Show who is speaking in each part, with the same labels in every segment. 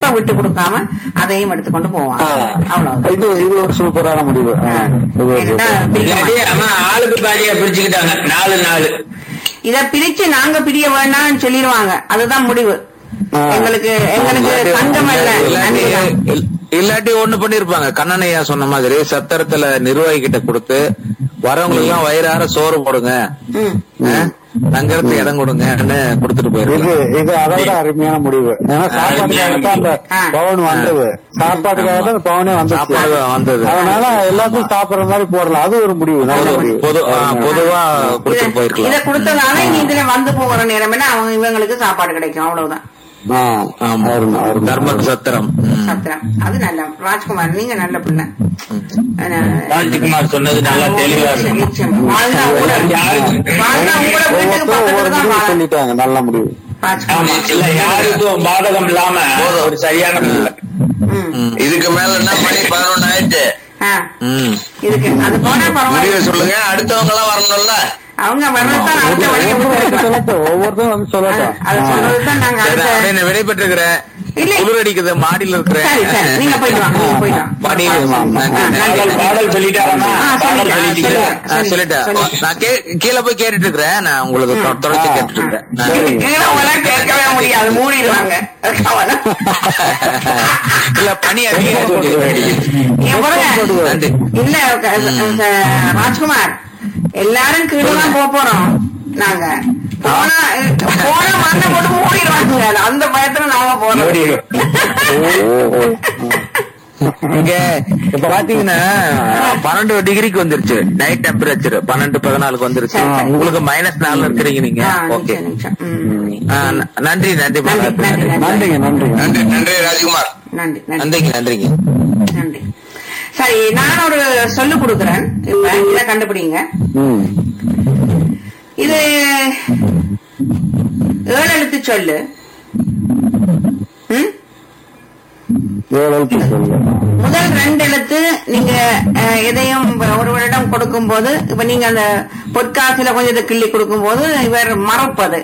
Speaker 1: மார்பை விட்டு கொடுக்காம அதையும் எடுத்துக்கொண்டு போவாங்க அவ்வளவுதான்
Speaker 2: இது இது ஒரு சூப்பரான முடிவு ஆ, இது ஒரு
Speaker 1: ஏன்னா,
Speaker 2: சூப்பர்.
Speaker 1: பிரிக்க
Speaker 3: இல்லாட்டி
Speaker 1: மாட்டாங்க.
Speaker 3: ஆமா ஆளுக்கு பாதியா பிரிச்சுக்கிட்டாங்க நாலு நாலு
Speaker 1: இத பிரிச்சு நாங்க பிரிய வேண்டாம்னு சொல்லிடுவாங்க அதுதான் முடிவு
Speaker 2: ஆ.
Speaker 1: எங்களுக்கு எங்களுக்கு தங்கம் அல்ல
Speaker 4: இல்லாட்டி
Speaker 1: நன்றிதான்.
Speaker 4: இல்- இல்லாட்டி ஒண்ணு பண்ணிருப்பாங்க கண்ணனையா சொன்ன மாதிரி சத்திரத்துல நிர்வாகி கிட்ட கொடுத்து வரவங்களுக்கு எல்லாம் வயிறார சோறு போடுங்க
Speaker 1: ம்.
Speaker 4: ஆ? தங்கறதுக்கு இடம் கொடுங்கன்னு கொடுத்துட்டு
Speaker 2: இது
Speaker 4: போயிருக்காங்க
Speaker 2: இது அதை விட அருமையான முடிவு ஏன்னா சாப்பாட்டுக்காக தான் அந்த
Speaker 1: ஆ.
Speaker 2: பவன் வந்தது சாப்பாட்டுக்காக தான் அந்த பவனே வந்துச்சு
Speaker 4: சாப்பாடு வந்தது.
Speaker 2: அதனால எல்லாத்தையும் சாப்பிடுற மாதிரி போடலாம் அது ஒரு முடிவு நல்ல முடிவு
Speaker 4: பொது ஆ, பொதுவா
Speaker 1: இத
Speaker 4: கொடுத்துட்டு
Speaker 1: இத
Speaker 4: போயிருக்கலாம்
Speaker 1: கொடுத்ததால இனி இதுல வந்து போகிற நேரம் அவங்க இவங்களுக்கு சாப்பாடு கிடைக்கும் அவ்வளவுதான்
Speaker 2: ஆ,
Speaker 4: ஆமா
Speaker 2: அருமை, அருமை.
Speaker 4: தர்ம சத்திரம் ம்.
Speaker 1: சத்திரம் அது நல்ல ராஜ்குமார் நீங்க நல்ல பிள்ளை ஆனா,
Speaker 3: ராஜ்குமார் சொன்னது நல்லா தெளிவா
Speaker 1: நிச்சயம்,
Speaker 3: இருக்கு
Speaker 1: நிச்சயம். வாழ்ந்தா கூட வாழ்ந்தா கூட வீட்டுக்கு
Speaker 2: ஒவ்வொருத்தரும் ஒவ்வொரு
Speaker 1: பக்கத்துல தான்
Speaker 2: முடிவு
Speaker 1: வாழ-
Speaker 2: சொல்லிட்டாங்க நல்ல முடிவு
Speaker 3: ஆமா
Speaker 1: ராஜ்குமார்
Speaker 3: இல்ல யாருக்கும் பாதகம் இல்லாம ஒரு சரியான பிள்ளை.
Speaker 1: ம்.
Speaker 5: இதுக்கு மேல என்ன மணி பதினொன்னு ஆயிட்டு
Speaker 1: ஆ,
Speaker 4: ம்.
Speaker 1: இதுக்கு அது போனா
Speaker 5: முடிவை
Speaker 1: பரவாயில்ல
Speaker 5: சொல்லுங்க அடுத்தவங்க எல்லாம் வரணும்ல
Speaker 1: அவங்க வர்றதுதான் அடுத்த வழியை கொடுத்துருக்கோம்
Speaker 2: சொல்லட்டும் ஒவ்வொருத்தரும் வந்து சொல்லட்டும்
Speaker 1: அது சொல்றதுதான் நாங்க
Speaker 4: சரி,
Speaker 1: அடுத்த
Speaker 4: அப்படியே நான் விடைபெற்றுக்கிறேன்
Speaker 1: இல்ல.
Speaker 4: குளிர் அடிக்குது மாடியில இருக்கிறேன்
Speaker 1: சரி சரி நீங்க போயிட்டு வாங்க நீங்க போயிட்டு வாங்க
Speaker 4: பாடி
Speaker 1: ஆ, நன்றி,
Speaker 3: பாடல்
Speaker 1: நன்றி.
Speaker 3: பாடல் சொல்லிட்டாரா
Speaker 1: ஆ,
Speaker 3: பாடல்
Speaker 1: சொல்லிட்டேன்.
Speaker 3: சொல்லிட்டீங்க
Speaker 1: சொல்லிட்டேன்.
Speaker 4: ஆ, சொல்லிட்டேன்
Speaker 1: சொல்லி.
Speaker 4: நான் கே- கீழே போய் கேட்டுட்டு இருக்கிறேன் நான் உங்களுக்கு தொ- தொடர்ச்சி
Speaker 2: ஆ.
Speaker 4: கேட்டுட்டு இருக்கிறேன் நான்
Speaker 1: கீழே கீழே உங்களால கேட்கவே முடியாது மூடிடுவாங்க கவனம்.
Speaker 4: இல்ல பனி அதிகமா போகுது.
Speaker 1: ஏன் பாருங்க.
Speaker 4: நன்றி
Speaker 1: இல்ல க- க- ராஜ்குமார் எல்லாரும் கீழே தான் போக போறோம் நாங்க போனா போனா மண்ணை போட்டு மூடிடுவாங்க அந்த பயத்துல நாங்க போறோம்
Speaker 3: நோடி.
Speaker 4: இங்க இப்ப பாத்தீங்கன்னா பன்னெண்டு டிகிரிக்கு வந்துருச்சு நைட் டெம்பரேச்சர் பன்னெண்டு பதினாலுக்கு வந்துருச்சு
Speaker 1: சரி, சரி.
Speaker 4: உங்களுக்கு மைனஸ் நாலுல இருக்கிறீங்க நீங்க
Speaker 1: ஆ,
Speaker 4: ஓகே
Speaker 1: நிமிஷம், நிமிஷம். ம்.
Speaker 4: ஆ, ந- நன்றி நன்றி
Speaker 1: நன்றி, நன்றி, நன்றி.
Speaker 2: நன்றிங்க நன்றிங்க
Speaker 5: நன்றி நன்றி ராஜ்குமார்
Speaker 1: நன்றி நன்றி
Speaker 4: நன்றிங்க நன்றிங்க
Speaker 1: நன்றி சரி நான் ஒரு சொல்லு கொடுக்குறேன் இப்ப இத கண்டுபிடிங்க
Speaker 2: ம்
Speaker 1: இது ஏழு எழுத்து சொல்லு ம்?
Speaker 2: ஏழு எழுத்து சொல்லு
Speaker 1: முதல் ரெண்டு எழுத்து நீங்க அஹ், எதையும் ஒருவரிடம் கொடுக்கும் போது இப்ப நீங்க அந்த பொற்காசுல கொஞ்சம் இதை கிள்ளி கொடுக்கும் போது இவர் மறப்பது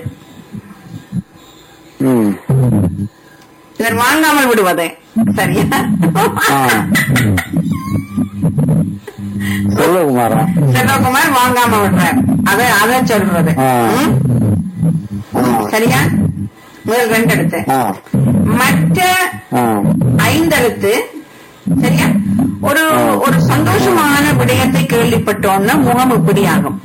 Speaker 2: ம்
Speaker 1: இவர் வாங்காமல் விடுவது சரியா
Speaker 2: ஆ சொல்லு குமாரா
Speaker 1: செல்வகுமார் வாங்காம விடுறார் அத அத சொல்றது
Speaker 2: ஆ.
Speaker 1: ம்?
Speaker 2: ஆ
Speaker 1: சரியா முதல் ரெண்டு எழுத்து
Speaker 2: ஆ
Speaker 1: மற்ற
Speaker 2: ஆ
Speaker 1: ஐந்தெழுத்து சரியா ஒரு ஒரு சந்தோஷமான விடயத்தை கேள்விப்பட்டோம்னா முகம் இப்படி ஆகும்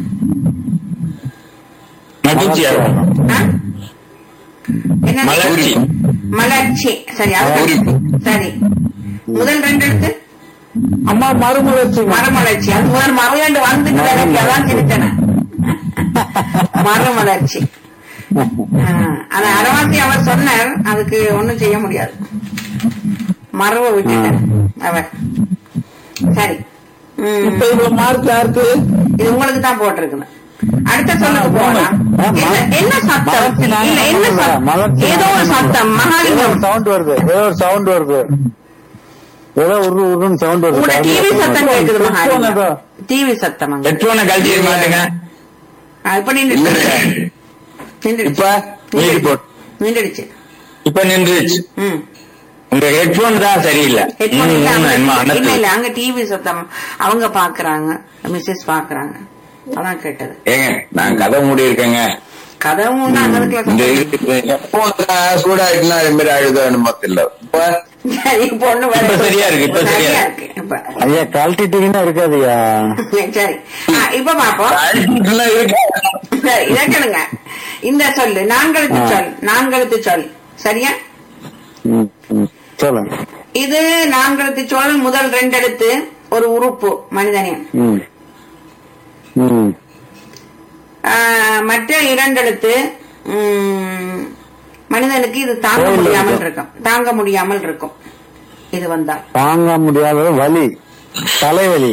Speaker 3: மகிழ்ச்சி ஆகும்.
Speaker 1: ஆ? என்ன
Speaker 3: மலர்ச்சி
Speaker 1: மலர்ச்சி சரி அது
Speaker 5: பூரிப்பு.
Speaker 1: சரி முதல் ரெண்டு எழுத்து
Speaker 2: அம்மா மறுமலர்ச்சி
Speaker 1: மறுமலர்ச்சி அது முதல் மறுவேண்டு வந்து அதான் சிரித்தன மறுமலர்ச்சி ஆ, ஆனா அரவாசி அவர் சொன்னார் அதுக்கு ஒண்ணும் செய்ய முடியாது மரப விட்டுட்டார் அவர் சரி ம்,
Speaker 2: இப்ப இவ்வளவு மார்க் யாருக்கு
Speaker 1: இது உங்களுக்கு தான் போட்டிருக்குது அடுத்த சொல்லுக்கு போகலாம்
Speaker 2: ஆ, ம-
Speaker 1: என்ன- என்ன சத்தம்
Speaker 2: மலர்ச்சி நாங்க
Speaker 1: இல்ல என்ன
Speaker 2: சொல்லல.
Speaker 1: சத்தம்
Speaker 2: மலர்ச்சி
Speaker 1: ஏதோ ஒரு
Speaker 2: நாங்க
Speaker 1: சத்தம்
Speaker 2: ஏதோ
Speaker 1: மகாலிங்கம்
Speaker 2: ஒரு சவுண்ட் வருது ஏதோ ஒரு சவுண்ட் வருது ஏதோ உரு உருன்னு சவுண்ட் வருது
Speaker 1: உங்களோட டிவி சத்தம் கேக்குது
Speaker 2: ஏதோ.
Speaker 1: மகாலிங்கம் டிவி சத்தம் அங்க
Speaker 3: ஹெட்போனை கழட்டி மாட்டுங்க
Speaker 1: ஆ, இப்ப நின்று நின்றுடுச்சு
Speaker 3: இப்ப மீறி போட்டு
Speaker 1: நின்றுடுச்சு
Speaker 3: இப்ப நின்றுச்சு
Speaker 1: ம்
Speaker 3: உங்க ஹெட்போன் தான் சரியில்லை
Speaker 1: ஹெட்போன்
Speaker 3: ம்,
Speaker 1: இல்ல,
Speaker 3: ம், என்னமோ
Speaker 1: அங்க- இல்ல
Speaker 3: அனத்து.
Speaker 1: இல்ல அங்க டிவி சத்தம் அவங்க பாக்குறாங்க மிஸ்ஸஸ் பாக்குறாங்க அதான் கேட்டது
Speaker 3: ஏங்க நான் கதை மூடி இருக்கேங்க
Speaker 1: கதவும் ஒண்ணு அந்த
Speaker 3: இந்த
Speaker 1: இடத்துல
Speaker 3: இது-
Speaker 5: சூடாயிட்டுனா அது மாதிரி அழுதோ என்னமோ தெரியல இப்ப
Speaker 1: சரி பொண்ணு வேற
Speaker 3: இப்ப சரியா இருக்கு, இப்ப சரியா
Speaker 1: இருக்கு இப்ப
Speaker 2: ஐயா கழட்டிட்டீங்கன்னா இருக்காதுயா
Speaker 1: சரி ஆ, இப்ப பாப்போம்
Speaker 5: அழுதுட்டுனா இருக்கு
Speaker 1: சரி, இதை கேளுங்க இந்த சொல்லு நான்கெழுத்து
Speaker 2: ஆ.
Speaker 1: சொல் நான்கெழுத்து சொல் சரியா
Speaker 2: ம், ம். சொல்லுங்க
Speaker 1: இது நான்கெழுத்து சொல் முதல் ரெண்டு எழுத்து ஒரு உறுப்பு மனிதனின்
Speaker 2: ம் ம்
Speaker 1: ஆ, மற்ற இரண்டெழுத்து ம், மனிதனுக்கு இது தாங்க
Speaker 2: கோயில்
Speaker 1: முடியாமல்
Speaker 2: இருக்கு.
Speaker 1: இருக்கும் தாங்க முடியாமல் இருக்கும் இது வந்தால்
Speaker 2: தாங்க முடியாத வலி தலைவலி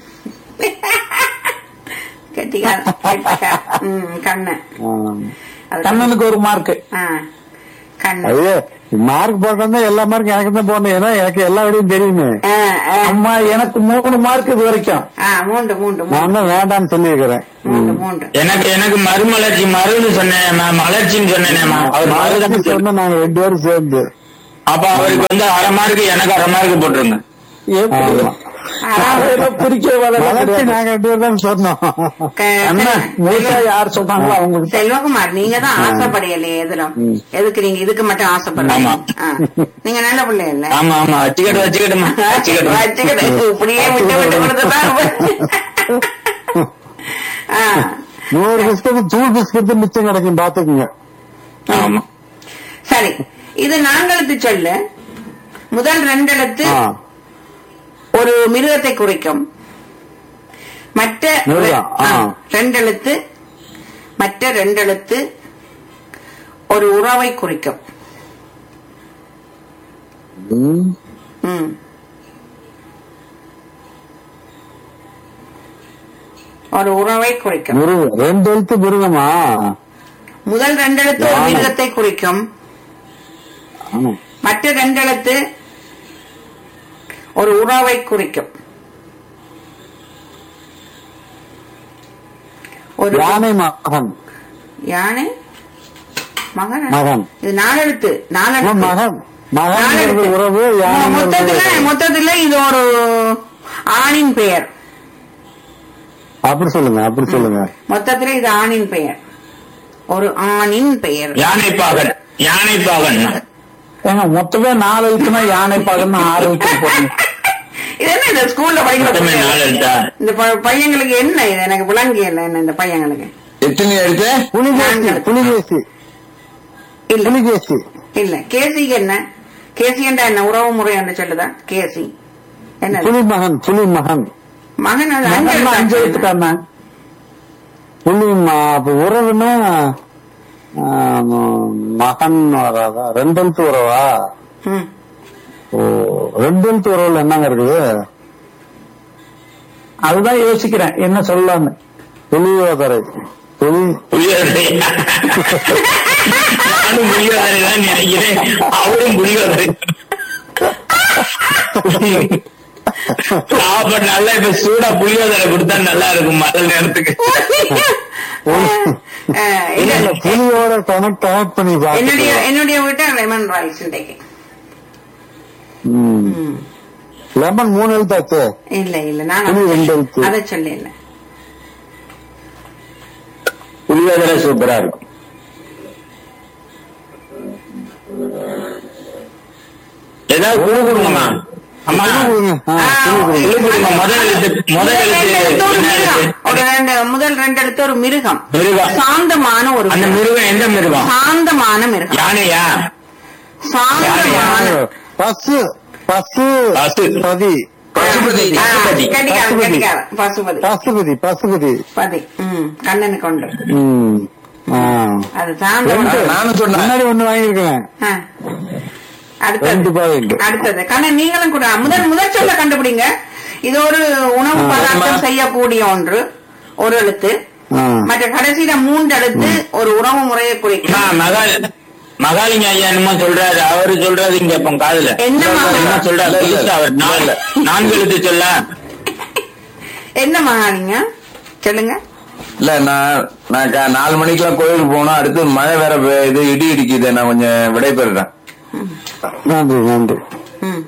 Speaker 1: கெட்டிக்கார கெட்டிக்கார. ம், கண்ணு
Speaker 2: ஆ.
Speaker 1: அது
Speaker 2: கண்ணனுக்கு ஒரு மார்க்
Speaker 1: ஆ, கண்ணு
Speaker 2: ஐயோ மார்க் போட்டா எல்லா மார்க்கும் எனக்கு தான் போடணும் ஏன்னா எனக்கு எல்லா விடையும் தெரியுமே
Speaker 1: ஆ, ஆ.
Speaker 2: அம்மா எனக்கு மூணு மார்க் இது வரைக்கும்
Speaker 1: ஆ, மூன்று மூன்று மூன்று
Speaker 2: நான் தான் வேண்டாம்னு சொல்லியிருக்கிறேன்
Speaker 1: மூன்று மூன்று
Speaker 3: எனக்கு எனக்கு மறுமலர்ச்சி மருன்னு சொன்னேன் மலர்ச்சின்னு சொன்னேன் அவர் மருதான்
Speaker 2: சொன்ன நாங்க ரெண்டு பேரும் சேர்ந்து
Speaker 3: அப்ப அவருக்கு வந்து அரை மார்க்கு எனக்கு அரை மார்க் போட்டுருங்க
Speaker 2: ஆமா.
Speaker 1: அதாவது,
Speaker 6: பிரிக்க
Speaker 2: வளர்ச்சி நாங்க ரெண்டு பேர் தான் சொன்னோம்
Speaker 1: க-
Speaker 6: என்ன மூசா யார் சொன்னாங்களோ அவங்க
Speaker 1: செல்வகுமார் நீங்க தான் ஆசைப்படையலையே எதுலும் எதுக்கு நீங்க இதுக்கு மட்டும் ஆசைப்படுறீங்க
Speaker 3: ஆமா.
Speaker 1: ஆ. நீங்க நல்ல பிள்ளை இல்ல
Speaker 3: ஆமா ஆமா வச்சுக்கிட்டு வச்சுக்கிட்டுமா வச்சுக்கிட்டு
Speaker 1: வச்சுக்கிட்டு இப்படியே விட்டு விட்டு கொடுத்துதான் ஆ.
Speaker 2: நூறு பிஸ்கட் தூள் பிஸ்கட் மிச்சம் கிடைக்கும் பாத்துக்குங்க
Speaker 3: ஆமா
Speaker 1: சரி இது நாங்களுக்கு சொல்லு முதல் ரெண்டு எழுத்து
Speaker 2: ஆ.
Speaker 1: ஒரு மிருகத்தை குறிக்கும் மற்ற
Speaker 2: மிருகம், ஆ.
Speaker 1: ஆ, ரெண்டு எழுத்து மற்ற ரெண்டு எழுத்து ஒரு உறவை குறிக்கும்
Speaker 2: ம்.
Speaker 1: ம். ஒரு உறவை குறிக்கும்
Speaker 2: மிருகம் ரெண்டு எழுத்து மிருகமா
Speaker 1: முதல் ரெண்டு எழுத்து ஒரு
Speaker 2: யானை.
Speaker 1: மிருகத்தை குறிக்கும்
Speaker 2: ஆமா.
Speaker 1: மற்ற ரெண்டு எழுத்து ஒரு உறவை குறிக்கும் ஒரு
Speaker 2: யானை மகன்
Speaker 1: யானை மகன்
Speaker 2: மகன்.
Speaker 1: இது நாலெழுத்து
Speaker 2: ஆமா,
Speaker 1: நாலெழுத்து
Speaker 2: மகன் மகன்
Speaker 1: நாலெழுத்து.
Speaker 2: உறவு யானை
Speaker 1: மொத்தத்துல மொத்தத்துல இது ஒரு ஆணின் பெயர்
Speaker 2: அப்படி சொல்லுங்க அப்படி சொல்லுங்க
Speaker 1: மொத்தத்துல இது ஆணின் பெயர் ஒரு ஆணின் பெயர்
Speaker 3: யானை பாகன் யானை பாகன்
Speaker 6: ஏங்க மொத்தமே நாலு எழுத்துனா யானை பாகன்னு ஆறு எழுத்து போடுங்க
Speaker 1: இது என்ன இந்த ஸ்கூல்ல படிக்கிற
Speaker 3: மொத்தமே நாலு
Speaker 1: பையன்?
Speaker 3: எழுத்தா
Speaker 1: இந்த ப- பையங்களுக்கு என்ன இது எனக்கு விளங்கியல என்ன இந்த பையங்களுக்கு
Speaker 5: எத்தனை எடுத்து
Speaker 2: புலிகேசி
Speaker 1: நாங்கள்.
Speaker 2: புலிகேசி
Speaker 1: இல்ல
Speaker 2: புலிகேசி
Speaker 1: இல்ல கேசிக்கு என்ன கேசி என்ற என்ன உறவு முறை என்று சொல்லுதா கேசி என்ன
Speaker 2: புலி மகன் புலி மகன்
Speaker 1: மகன் அது அஞ்சு
Speaker 6: மகன் அஞ்சு
Speaker 1: எழுத்து.
Speaker 6: எழுத்துட்டாண்ணா
Speaker 2: புலி ம- அப்ப உறவுன்னா ஆ, ம- மகன் வராதா ரெண்டு எழுத்து உறவா
Speaker 1: ம்.
Speaker 2: ஓ ரெண்டு எழுத்து உறவுல என்னங்க இருக்குது
Speaker 6: அதுதான் யோசிக்கிறேன் என்ன சொல்லலாம்னு
Speaker 2: புலியோதரை புலி
Speaker 3: புலியோதரை நானும் புலியோதரை தான் நினைக்கிறேன் அவரும் புலியோதரை அப்ப நல்லா இப்ப சூடா புளியோதரை கொடுத்தா நல்லா இருக்கும் மழை நேரத்துக்கு
Speaker 1: அஹ்,
Speaker 2: இல்ல,
Speaker 1: இல்ல,
Speaker 2: இல்ல, புலியோட கனெக்ட் கனெக்ட் பண்ணி
Speaker 1: என்னுடைய
Speaker 2: பாத்து
Speaker 1: என்னுடைய வீட்டை லெமன் ரைஸ் இன்றைக்கு
Speaker 2: லெமன் மூணு எழுத்தாச்சு
Speaker 1: இல்ல இல்ல நான்
Speaker 2: புளி ரெண்டு எழுத்து.
Speaker 1: அதை சொல்ல இல்ல
Speaker 3: புளியோதரை சூப்பரா இருக்கும் ஏதாவது குழு கொடுங்கம்மா அம்மா
Speaker 2: கொடுங்க. ஆ,
Speaker 1: ஆ,
Speaker 2: புலி கொடுங்க.
Speaker 3: குழு கொடுங்க முதல் எழுத்து முதல்
Speaker 1: ரெண்டு
Speaker 3: எழுத்து
Speaker 1: எழுத்து ஒரு
Speaker 3: என்ன
Speaker 1: மிருகம்.
Speaker 3: எழுத்து?
Speaker 1: ஒரு ரெண்டு முதல் ரெண்டு எழுத்து ஒரு மிருகம்
Speaker 3: மிருகம்.
Speaker 1: சாந்தமான ஒரு
Speaker 3: அந்த
Speaker 1: மிருகம்.
Speaker 3: மிருகம் எந்த மிருகம்
Speaker 1: சாந்தமான மிருகம்
Speaker 3: யானையா
Speaker 1: சாந்தமான
Speaker 2: பசு பசு
Speaker 3: பசு.
Speaker 2: பதி
Speaker 5: பசுபதி
Speaker 1: ஆ,
Speaker 3: பசுபதி.
Speaker 1: கெட்டிக்காரன்,
Speaker 2: பசுபதி.
Speaker 1: கெட்டிக்காரன். பசுபதி
Speaker 2: பசுபதி பசுபதி
Speaker 1: பதி ம் கண்ணனுக்கு கொண்டு
Speaker 2: ம் ஆ.
Speaker 1: அது சாந்த
Speaker 2: ரெண்டு.
Speaker 1: உணவு.
Speaker 5: நானும் சொன்னேன்
Speaker 2: முன்னாடி ஒண்ணு வாங்கியிருக்கேன்
Speaker 1: ஆ.
Speaker 2: ரெண்டு
Speaker 1: அடுத்தது
Speaker 2: பாயிண்ட்
Speaker 1: அடுத்தது கண்ணன் நீங்களும் கூட முதல் முதல் சொல்ல கண்டுபிடிங்க இது ஒரு உணவு
Speaker 2: ஆ,
Speaker 1: பதார்த்தம்
Speaker 5: ஆமா.
Speaker 1: செய்யக்கூடிய ஒன்று ஒரு எழுத்து
Speaker 2: ஆ.
Speaker 1: மற்ற கடைசியில மூன்று எழுத்து ஒரு உணவு முறையை குறிக்கும்
Speaker 3: அம்மா, மகால் மகாலிங்க ஐயா என்னமோ சொல்றாரு அவரு சொல்றது இங்க இப்ப காதுல
Speaker 1: என்ன மகா-
Speaker 3: என்ன சொல்றாரு புதுசா அவர் நாலு நான்கு எழுத்து சொல்ல
Speaker 1: என்ன மகாலிங்க சொல்லுங்க
Speaker 5: இல்ல நான் நான் கா- நாலு மணிக்கெல்லாம் கோயிலுக்கு போகணும் அடுத்து மழை வேற பெ- இது இடி இடிக்குது நான் கொஞ்சம் விடைபெறுறேன்
Speaker 2: நன்றி நன்றி
Speaker 1: ம்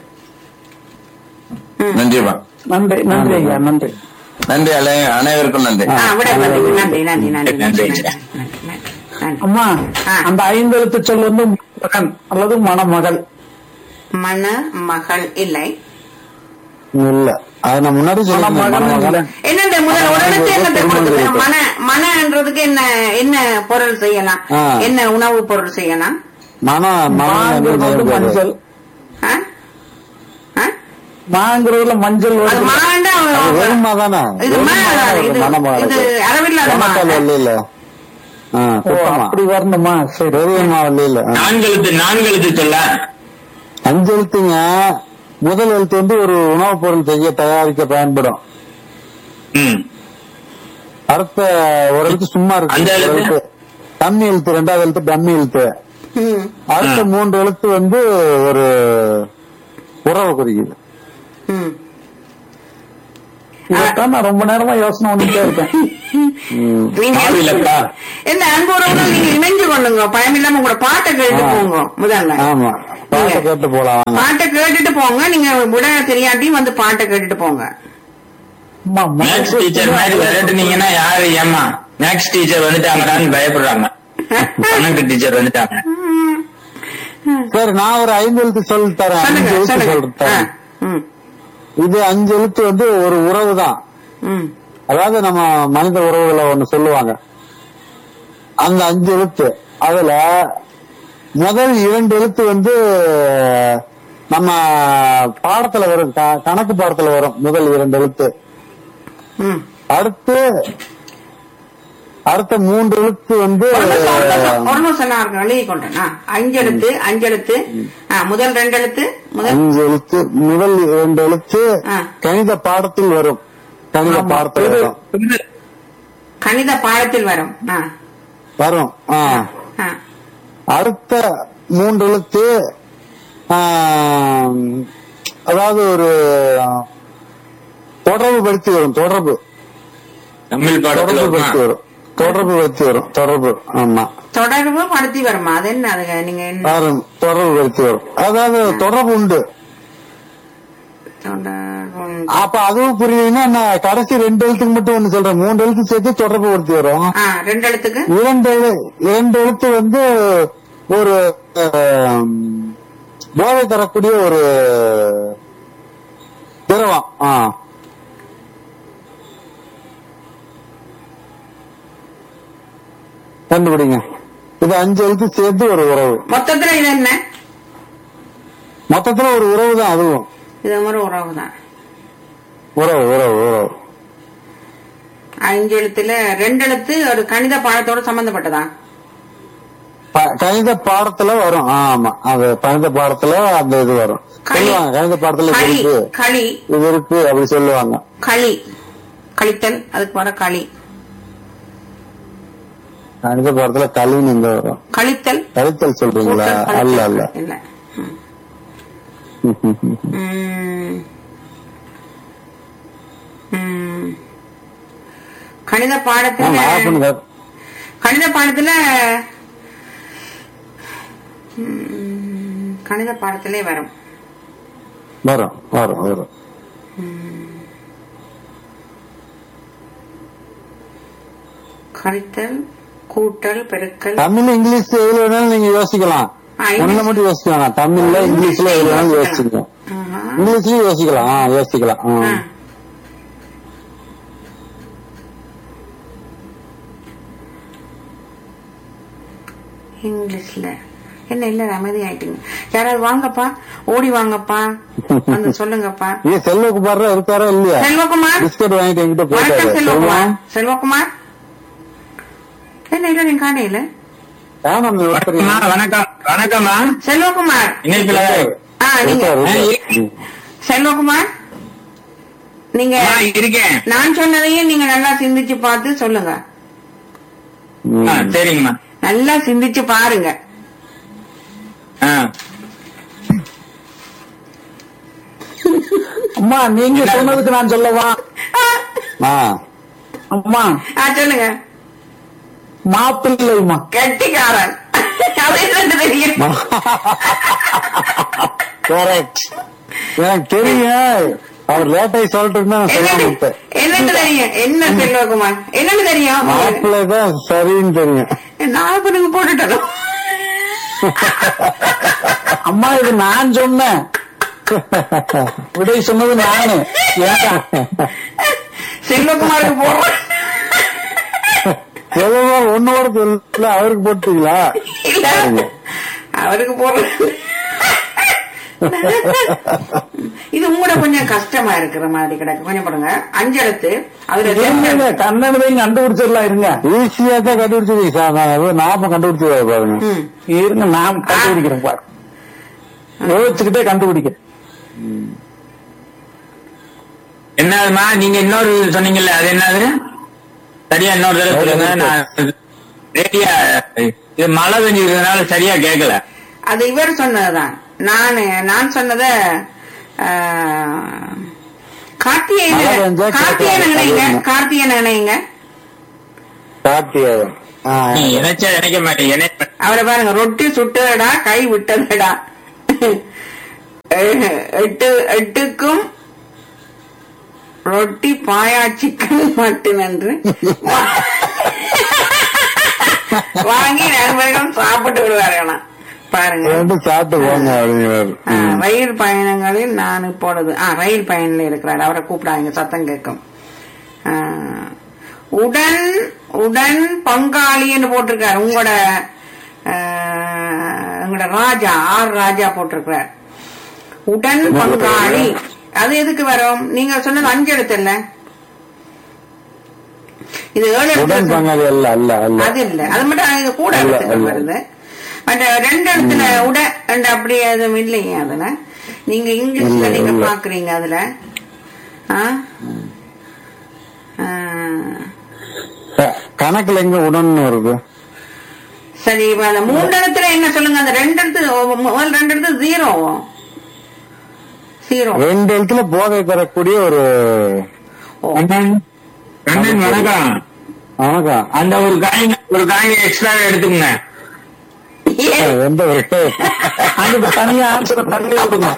Speaker 5: நன்றிப்பா
Speaker 6: நன்றி நன்றி ஐயா நன்றி
Speaker 5: நன்றி அலை அனைவருக்கும் நன்றி
Speaker 1: ஆ விட நன்றி நன்றி நன்றி நன்றி நன்றி
Speaker 3: நன்றி.
Speaker 1: நன்றி நன்றி நன்றி
Speaker 6: அம்மா
Speaker 1: ஆ.
Speaker 6: அந்த ஐந்து எழுத்து சொல் வந்து மகன் அல்லது மணமகள்
Speaker 1: மண மகள் இல்லை
Speaker 2: இல்ல அது நான் முன்னாடி சொன்னேன்
Speaker 6: மணமகன் இல்லை.
Speaker 2: மணமகன்.
Speaker 1: என்னண்டு முதல் ஒரு எழுத்து என்னத்தை கொடுக்குது மன மனன்றதுக்கு என்ன என்ன பொருள் செய்யலாம்
Speaker 2: ஆ.
Speaker 1: என்ன உணவு பொருள் செய்யலாம்
Speaker 2: மன மன
Speaker 6: மாங்கிறது வந்து மஞ்சள்
Speaker 1: ஆ? ஆ?
Speaker 6: மாங்கிறதுல மஞ்சள்
Speaker 1: அது
Speaker 6: வருது
Speaker 1: மாண்டா
Speaker 2: அது வெறுமா தானே
Speaker 1: இது மா இது இது அளவில்லாத மா
Speaker 2: மணக்கால் இல்ல ஆ
Speaker 6: ஓ,
Speaker 2: சுத்தமா
Speaker 6: அப்படி வரணுமா சரி
Speaker 2: பெரியம்மா இல்ல
Speaker 3: நான்கு எழுத்து நான்கு எழுத்து சொல்ல
Speaker 2: அஞ்சு எழுத்துங்க முதல் எழுத்து வந்து ஒரு உணவுப் பொருள் செய்ய தயாரிக்க பயன்படும்
Speaker 3: ம்
Speaker 2: அடுத்த ஒரு எழுத்து சும்மா இருக்கு
Speaker 3: அந்த
Speaker 2: ஒரு
Speaker 3: எழுத்து?
Speaker 2: எழுத்து டம்மி எழுத்து ரெண்டாவது எழுத்து டம்மி எழுத்து
Speaker 1: ம்.
Speaker 2: அடுத்த
Speaker 3: ஆ.
Speaker 2: மூன்று எழுத்து வந்து ஒரு உறவு குறிக்குது
Speaker 1: ம்.
Speaker 6: இதைத்தான் நான் ரொம்ப நேரமா யோசனை பண்ணிட்டே இருக்கேன்
Speaker 1: நீங்க
Speaker 3: மாவிலக்கா
Speaker 1: என்ன அன்பு உறவுகள் நீங்க இணைஞ்சு கொள்ளுங்க பயம் இல்லாம உங்களோட பாட்டை கேட்டு
Speaker 2: ஆ.
Speaker 1: போங்க முதல்ல
Speaker 2: ஆமா பாட்டை கேட்டு போலாம் வாங்க
Speaker 1: பாட்டை கேட்டுட்டு போங்க நீங்க விட தெரியாட்டியும் வந்து பாட்டை கேட்டுட்டு போங்க
Speaker 6: அம்மா,
Speaker 3: மேக்ஸ் டீச்சர் மாதிரி விரட்டுனீங்கன்னா யாரு ஏமா மேக்ஸ் டீச்சர் வந்துட்டாங்கன்னு பயப்படுறாங்க கணக்கு டீச்சர் வந்துட்டாங்க
Speaker 2: சரி நான் ஒரு ஐந்து எழுத்து சொல்லி தரேன் அஞ்சு
Speaker 1: சொல்லுங்க
Speaker 2: எழுத்து
Speaker 1: சொல்லுங்க
Speaker 2: சொல்லிட்டு
Speaker 1: ஆ,
Speaker 2: தரேன்
Speaker 1: ம்,
Speaker 2: இது அஞ்சு எழுத்து வந்து ஒரு உறவு தான்
Speaker 1: ம்.
Speaker 2: அதாவது நம்ம மனித உறவுகளை ஒண்ணு சொல்லுவாங்க அந்த அஞ்சு எழுத்து அதுல முதல் இரண்டு எழுத்து வந்து நம்ம பாடத்துல வரும் க- கணக்கு பாடத்துல வரும் முதல் இரண்டு எழுத்து
Speaker 1: ம்.
Speaker 2: அடுத்து அடுத்த மூன்று எழுத்து வந்து
Speaker 1: ஒரு நிமிஷம், ஒரு நிமிஷம், ஒரு நிமிஷம் நான் இருக்கேன், எழுதி கொண்டேன் ஆ, அஞ்செழுத்து அஞ்செழுத்து ஆ, முதல் ரெண்டு எழுத்து முதல்
Speaker 2: அஞ்சு எழுத்து முதல் இரண்டு எழுத்து
Speaker 1: ஆ.
Speaker 2: கணித பாடத்தில் வரும் கணித பாடத்தில் வரும்
Speaker 1: கணித பாடத்தில் வரும் ஆ,
Speaker 2: வரும் ஆ.
Speaker 1: ஆ.
Speaker 2: அடுத்த மூன்று எழுத்து ஆம், அதாவது ஒரு தொடர்பு படுத்தி வரும் தொடர்பு
Speaker 3: தமிழ்
Speaker 2: தொடர்பு
Speaker 3: பாடத்துல
Speaker 2: படுத்தி வரும் தொடர்பு படுத்தி வரும் தொடர்பு ஆமா
Speaker 1: தொடர்பு படுத்தி வருமா அது என்ன அது நீங்க என்ன
Speaker 2: வரும் தொடர்பு படுத்தி வரும் அதாவது தொடர்பு உண்டு
Speaker 1: தொடர்பு
Speaker 2: அப்ப அதுவும் புரியலன்னா நான் கடைசி ரெண்டு எழுத்துக்கு மட்டும் ஒண்ணு சொல்றேன் மூன்று எழுத்து சேர்த்து தொடர்பு படுத்தி வரும்
Speaker 1: ஆ, ரெண்டு எழுத்துக்கு
Speaker 2: இரண்டு எழு- இரண்டு எழுத்து வந்து ஒரு ஆம், போதை தரக்கூடிய ஒரு திரவம் ஆ. கண்டுபிடிங்க இது அஞ்சு எழுத்து சேர்த்து ஒரு உறவு
Speaker 1: மொத்தத்துல இது என்ன
Speaker 2: மொத்தத்துல ஒரு உறவு தான் அதுவும்
Speaker 1: இது மாதிரி உறவு தான்
Speaker 2: உறவு உறவு உறவு
Speaker 1: அஞ்சு எழுத்துல ரெண்டு எழுத்து ஒரு கணித பாடத்தோட சம்பந்தப்பட்டதா
Speaker 2: ப- கணித பாடத்துல வரும் ஆமா அது கணித பாடத்துல அந்த இது வரும்
Speaker 1: களி.
Speaker 2: சொல்லுவாங்க கணித பாடத்துல இது
Speaker 1: களி
Speaker 2: இருக்கு
Speaker 1: களி
Speaker 2: இது இருக்கு அப்படி சொல்லுவாங்க
Speaker 1: களி கழித்தல் அதுக்கு வர களி
Speaker 2: கணித பாடத்துல களின்னு இங்க வரும்
Speaker 1: கழித்தல்
Speaker 2: கழித்தல் சொல்றீங்களா
Speaker 1: கூட்டல்,
Speaker 2: அல்ல
Speaker 1: கழித்தல்.
Speaker 2: அல்ல
Speaker 1: இல்ல ம். ம். கணித
Speaker 2: ஆமா,
Speaker 1: பாடத்துல
Speaker 2: ஆஃப் பண்ணுங்க.
Speaker 1: கணித பாடத்துல ம், கணித பாடத்திலே வரும்
Speaker 2: வரும் வரும் வரும்
Speaker 1: கழித்தல் கூட்டல் பெருக்கல்
Speaker 2: தமிழ் இங்கிலீஷ் எதுல வேணாலும் நீங்க யோசிக்கலாம்
Speaker 1: ஆ,
Speaker 2: ஒண்ணுல
Speaker 1: இங்கிலீஷ்.
Speaker 2: மட்டும் யோசிக்க வேணாம் தமிழ்ல இங்கிலீஷ்ல எது வேணாலும் யோசிக்கலாம்
Speaker 1: ஆஹா.
Speaker 2: இங்கிலீஷ்லயும் யோசிக்கலாம் ஆ, யோசிக்கலாம் ஆ.
Speaker 1: ஆ. இங்கிலீஷ்ல என்ன இல்ல அமைதி ஆயிட்டீங்க யாராவது வாங்கப்பா ஓடி வாங்கப்பா வந்து சொல்லுங்கப்பா
Speaker 2: ஏன் செல்வகுமார் இருக்காரா இல்லையா
Speaker 1: செல்வகுமார்
Speaker 2: பிஸ்கட் வாங்கிட்டு என்கிட்ட
Speaker 1: வணக்கம்
Speaker 2: போயிட்டாரு
Speaker 1: செல்வகுமார்
Speaker 2: செல்வம்
Speaker 1: செல்வகுமார் என்ன இல்ல நீங்க காணையில
Speaker 2: ஆனந்த் ஒருத்தர்
Speaker 3: வணக்கம்மா வணக்கம் வணக்கம்மா
Speaker 1: செல்வகுமார்
Speaker 3: இணைப்புல
Speaker 1: ஆ நீங்க
Speaker 2: இருக்காரு, இருக்காரு. ம்.
Speaker 1: செல்வகுமார் நீங்க
Speaker 3: ஆ, இருக்கேன்
Speaker 1: நான் சொன்னதையும் நீங்க நல்லா சிந்திச்சு பார்த்து சொல்லுங்க
Speaker 2: ம்.
Speaker 3: ஆ, சரிங்கம்மா
Speaker 1: நல்லா சிந்திச்சு பாருங்க
Speaker 3: ஆ.
Speaker 6: அம்மா நீங்க சொன்னதுக்கு நான் சொல்லவா
Speaker 2: ஆ
Speaker 6: அம்மா
Speaker 1: ஆ சொல்லுங்க
Speaker 6: மாப்பிள்ளைமா
Speaker 1: கெட்டிக்காரன் அது என்னன்னு தெரியும்
Speaker 2: கரெக்ட் எனக்கு தெரியும் அவர் லேட்டாகி சொல்லிட்டு இருந்தா நான் சொல்லாம
Speaker 1: என்னன்னு
Speaker 2: விட்டேன்
Speaker 1: என்னன்னு தெரியும் என்ன செல்வகுமார் என்னன்னு தெரியும்
Speaker 2: மாப்பிள்ளை தான் சரின்னு தெரியும்
Speaker 1: நான் இப்ப நீங்க போட்டுட்டோம்
Speaker 6: அம்மா இது நான் சொன்னேன் விடை சொன்னது நானு ஏன்டா
Speaker 1: செல்வகுமாருக்கு போடுறோம்
Speaker 2: எவ்வளோ ஒன்னோட சொல்லல அவருக்கு போட்டீங்களா
Speaker 1: இல்ல அவருக்கு போடுறோம் இது உங்களோட கொஞ்சம் கஷ்டமா இருக்கிற மாதிரி கிடக்கு கொஞ்சம் போடுங்க அஞ்செழுத்து அதுல
Speaker 6: இருங்க
Speaker 1: ரெண்டு-
Speaker 6: கண்ணனையும் கண்டுபிடிச்சிடலாம் இருங்க
Speaker 2: ஈஸியா தான் கண்டுபிடிச்சது சார் நான் ஏதோ நாம கண்டுபிடிச்சது பாருங்க
Speaker 1: ம்.
Speaker 6: இருங்க நான் கண்டுபிடிக்கிறேன் பாரு யோசிச்சுக்கிட்டே கண்டுபிடிக்கிறேன்
Speaker 3: என்னதுமா நீங்க இன்னொரு சொன்னீங்கல்ல அது என்னது சரியா இன்னொரு தடவை சொல்லுங்க நான் ரெடியா இது மழை பெஞ்சிருக்கிறதுனால சரியா கேட்கல
Speaker 1: அது இவர் சொன்னதுதான் நான் நான் சொன்னத ஆ, கார்த்திகேயன்
Speaker 2: மழை பெஞ்சா
Speaker 1: கார்த்திகேயன்
Speaker 2: கேட்கலாம்.
Speaker 1: நினைங்க
Speaker 2: அது
Speaker 1: கார்த்திகேயன் நினைங்க
Speaker 2: கார்த்திகேயன் ஆ,
Speaker 3: நீ இணைச்சா இணைக்க மாட்டேன் இணைக்க
Speaker 1: அவரை பாருங்க ரொட்டி சுட்டதடா கை விட்டதடா எட்டு எட்டுக்கும் ரொட்டி பாயாச்சிக்கு மட்டும் என்று வாங்கி நண்பர்களும் சாப்பிட்டு விடுவார்களாம் பாருங்க
Speaker 2: ரெண்டு சாப்பிட்டு போங்க அப்படிங்கிறாரு
Speaker 1: ஆ, ரயில் பயணங்களில் நான் இப்பொழுது ஆ ரயில் பயணில இருக்கிறார் அவரை கூப்பிடாங்க சத்தம் கேட்கும் ஆ, உடன் உடன் பங்காளின்னு போட்டிருக்காரு உங்களோட ஆ, உங்களோட ராஜா ஆர் ராஜா போட்டிருக்கிறார் உடன் பங்காளி அது எதுக்கு வரும் நீங்க சொன்னது அஞ்சு எழுத்து இல்ல இது ஏழு
Speaker 2: உடன்
Speaker 1: எழுத்து
Speaker 2: பங்காளி அல்ல அல்ல அல்ல
Speaker 1: அது இல்ல அது மட்டும் இது கூட
Speaker 2: இல்ல,
Speaker 1: எழுத்துக்கள்
Speaker 2: இல்ல.
Speaker 1: வருது பட் ரெண்டு இடத்துல உட ரெண்டு அப்படி எதுவும் இல்லைங்க அதுல நீங்க இங்கிலீஷ்ல
Speaker 2: இல்ல,
Speaker 1: நீங்க
Speaker 2: இல்ல.
Speaker 1: பாக்குறீங்க அதுல ஆ? ஆ.
Speaker 2: க- கணக்குல எங்க உடன் வருது
Speaker 1: சரி இப்ப அந்த மூன்று இடத்துல என்ன சொல்லுங்க அந்த ரெண்டு இடத்து முதல் ரெண்டு இடத்து ஜீரோ ஜீரோ
Speaker 2: ரெண்டு இடத்துல போதை தரக்கூடிய ஒரு
Speaker 1: ஓ
Speaker 3: கண்ணன் கண்ணன் வணக்கம்
Speaker 2: வணக்கம்
Speaker 3: அந்த ஒரு காயின் ஒரு காயின் எக்ஸ்ட்ரா எடுத்துக்கங்க
Speaker 1: ஏன்?
Speaker 2: எந்த ஒரு
Speaker 6: அதுக்கு தனியா ஆன்சர் தள்ளி விடுங்க